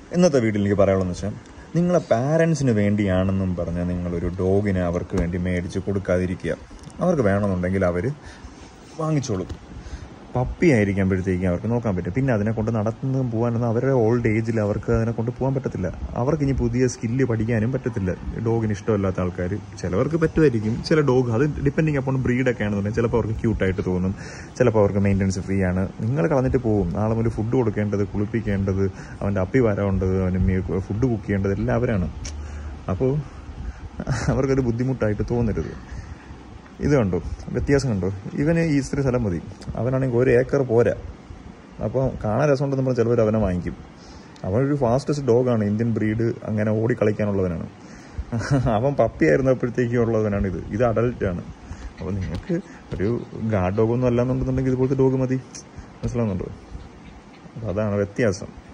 ഇന്നത്തെ വീട്ടിൽ എനിക്ക് പറയാനുള്ളതെന്ന് വെച്ചാൽ നിങ്ങളെ പാരൻസിന് വേണ്ടിയാണെന്നും പറഞ്ഞ് നിങ്ങളൊരു ഡോഗിനെ അവർക്ക് വേണ്ടി മേടിച്ച് കൊടുക്കാതിരിക്കുക അവർക്ക് വേണമെന്നുണ്ടെങ്കിൽ അവർ വാങ്ങിച്ചോളും പപ്പി ആയിരിക്കുമ്പോഴത്തേക്കും അവർക്ക് നോക്കാൻ പറ്റും പിന്നെ അതിനെ കൊണ്ട് നടത്തുന്നതും പോകാനൊന്നും അവരുടെ ഓൾഡ് ഏജിൽ അവർക്ക് അതിനെ കൊണ്ട് പോകാൻ പറ്റത്തില്ല അവർക്ക് ഇനി പുതിയ സ്കില്ല് പഠിക്കാനും പറ്റത്തില്ല ഡോഗിന് ഇഷ്ടമല്ലാത്ത ആൾക്കാർ ചിലവർക്ക് പറ്റുമായിരിക്കും ചില ഡോഗ് അത് ഡിപ്പെൻഡിങ് അപ്പോൾ ബ്രീഡൊക്കെ ആണെന്നുണ്ടെങ്കിൽ ചിലപ്പോൾ അവർക്ക് ക്യൂട്ടായിട്ട് തോന്നും ചിലപ്പോൾ അവർക്ക് മെയിൻ്റനൻസ് ഫ്രീ ആണ് നിങ്ങൾ കളഞ്ഞിട്ട് പോകും നാളെ മുതൽ ഫുഡ് കൊടുക്കേണ്ടത് കുളിപ്പിക്കേണ്ടത് അവൻ്റെ അപ്പി വരവേണ്ടത് അവന് ഫുഡ് കുക്ക് ചെയ്യേണ്ടത് എല്ലാം അവരാണ് അപ്പോൾ അവർക്കൊരു ബുദ്ധിമുട്ടായിട്ട് തോന്നരുത് ഇത് കണ്ടോ വ്യത്യാസം കണ്ടോ ഇവന് ഈ ഇത്തിരി സ്ഥലം മതി അവനാണെങ്കിൽ ഒരു ഏക്കർ പോരാ അപ്പോൾ കാണാൻ രസമുണ്ടെന്ന് നമ്മൾ ചിലവർ അവനെ വാങ്ങിക്കും അവനൊരു ഫാസ്റ്റസ്റ്റ് ഡോഗാണ് ഇന്ത്യൻ ബ്രീഡ് അങ്ങനെ ഓടി കളിക്കാനുള്ളവനാണ് അവൻ പപ്പി ആയിരുന്നപ്പോഴത്തേക്കും ഉള്ളവനാണ് ഇത് ഇത് അഡൽട്ടാണ് അപ്പോൾ നിങ്ങൾക്ക് ഒരു ഗാർഡ് ഡോഗൊന്നും അല്ലാന്നുണ്ടെന്നുണ്ടെങ്കിൽ ഇതുപോലത്തെ ഡോഗ് മതി മനസ്സിലാവുന്നുണ്ടോ അപ്പോൾ അതാണ് വ്യത്യാസം